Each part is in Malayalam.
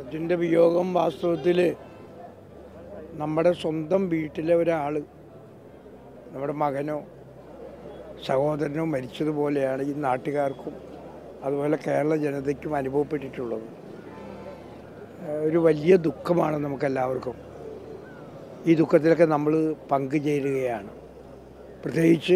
അർജുൻ്റെ വിയോഗം വാസ്തവത്തിൽ നമ്മുടെ സ്വന്തം വീട്ടിലെ ഒരാൾ നമ്മുടെ മകനോ സഹോദരനോ മരിച്ചതുപോലെയാണ് ഈ നാട്ടുകാർക്കും അതുപോലെ കേരള ജനതയ്ക്കും അനുഭവപ്പെട്ടിട്ടുള്ളത് ഏഹ് ഒരു വലിയ ദുഃഖമാണ് നമുക്കെല്ലാവർക്കും ഈ ദുഃഖത്തിലൊക്കെ നമ്മൾ പങ്കുചേരുകയാണ് പ്രത്യേകിച്ച്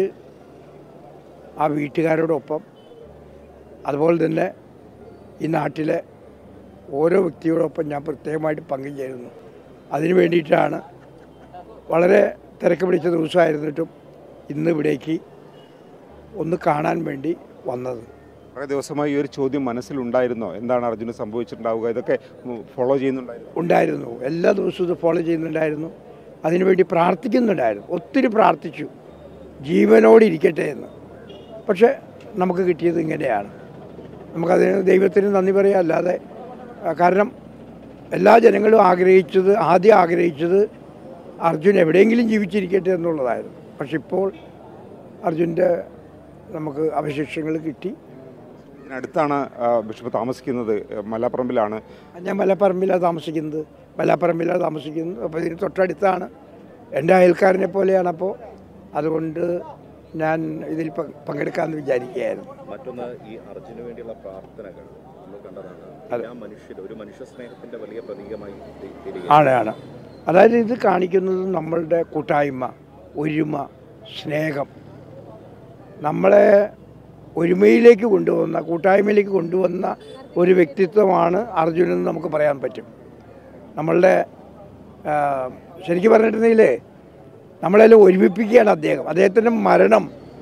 ആ വീട്ടുകാരോടൊപ്പം അതുപോലെ തന്നെ ഈ നാട്ടിലെ ഓരോ വ്യക്തിയോടൊപ്പം ഞാൻ പ്രത്യേകമായിട്ട് പങ്കുചേരുന്നു അതിനു വേണ്ടിയിട്ടാണ് വളരെ തിരക്ക് പിടിച്ച ദിവസമായിരുന്നിട്ടും ഇന്ന് ഇവിടേക്ക് ഒന്ന് കാണാൻ വേണ്ടി വന്നത് കുറേ ദിവസമായി ഈ ഒരു ചോദ്യം മനസ്സിലുണ്ടായിരുന്നോ എന്താണ് അർജുന് സംഭവിച്ചിട്ടുണ്ടാവുക ഇതൊക്കെ ഫോളോ ചെയ്യുന്നുണ്ടായിരുന്നു ഉണ്ടായിരുന്നു എല്ലാ ദിവസവും ഇത് ഫോളോ ചെയ്യുന്നുണ്ടായിരുന്നു അതിനുവേണ്ടി പ്രാർത്ഥിക്കുന്നുണ്ടായിരുന്നു ഒത്തിരി പ്രാർത്ഥിച്ചു ജീവനോടെ ഇരിക്കട്ടെ എന്ന് പക്ഷേ നമുക്ക് കിട്ടിയത് ഇങ്ങനെയാണ് നമുക്കതിന് ദൈവത്തിന് നന്ദി പറയാം അല്ലാതെ ആ, കാരണം എല്ലാ ജനങ്ങളും ആഗ്രഹിച്ചത് ആദ്യം ആഗ്രഹിച്ചത് അർജുൻ എവിടെയെങ്കിലും ജീവിച്ചിരിക്കട്ടെ എന്നുള്ളതായിരുന്നു പക്ഷെ ഇപ്പോൾ അർജുൻ്റെ നമുക്ക് അവശേഷങ്ങൾ കിട്ടി ഇതിനടുത്താണ് ആ, ബിഷപ്പ് താമസിക്കുന്നത് മലപ്പറമ്പിലാണ് ഞാൻ മലപ്പറമ്പിലാണ് താമസിക്കുന്നത് മലപ്പറമ്പിലാണ് താമസിക്കുന്നത് അപ്പോൾ ഇതിന് തൊട്ടടുത്താണ് എൻ്റെ അയൽക്കാരനെ പോലെയാണ് അപ്പോൾ അതുകൊണ്ട് ഞാൻ ഇതിൽ പ- പങ്കെടുക്കാമെന്ന് വിചാരിക്കുകയായിരുന്നു മറ്റൊന്ന് ഈ അർജുന് വേണ്ടിയുള്ള പ്രാർത്ഥനകൾ നമ്മൾ കണ്ടതാണ് എല്ലാ മനുഷ്യരും ഒരു മനുഷ്യ സ്നേഹത്തിന്റെ വലിയ പ്രതീകമായി തി- തീരുകയാണ്. ആണ് ആണ് അതായത് ഇത് കാണിക്കുന്നത് നമ്മളുടെ കൂട്ടായ്മ ഒരുമ സ്നേഹം നമ്മളെ ഒരുമയിലേക്ക് കൊണ്ടുവന്ന കൂട്ടായ്മയിലേക്ക് കൊണ്ടുവന്ന ഒരു വ്യക്തിത്വമാണ് അർജുനൻ എന്ന് നമുക്ക് പറയാൻ പറ്റും നമ്മളുടെ ആ, ശരിക്കും പറഞ്ഞിട്ടുണ്ടെങ്കിൽ നമ്മളെല്ലാം ഒരുമിപ്പിക്കുകയാണ് അദ്ദേഹം അദ്ദേഹത്തിൻ്റെ മരണം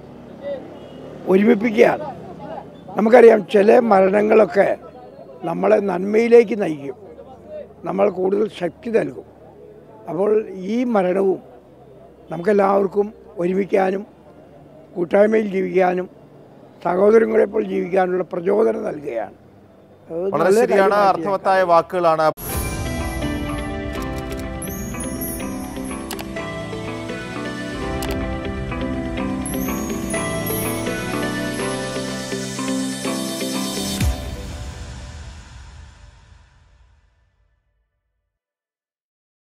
ഒരുമിപ്പിക്കുകയാണ് നമുക്കറിയാം ചില മരണങ്ങളൊക്കെ നമ്മളെ നന്മയിലേക്ക് നയിക്കും നമ്മൾ കൂടുതൽ ശക്തി നൽകും അപ്പോൾ ഈ മരണവും നമുക്കെല്ലാവർക്കും ഒരുമിക്കാനും കൂട്ടായ്മയിൽ ജീവിക്കാനും സഹോദരങ്ങളെപ്പോൾ ജീവിക്കാനുള്ള പ്രചോദനം നൽകുകയാണ് അത് വളരെ നല്ല ശരിയാണ് കാര്യമാണ് അർത്ഥവത്തായ വാക്കുകളാണ്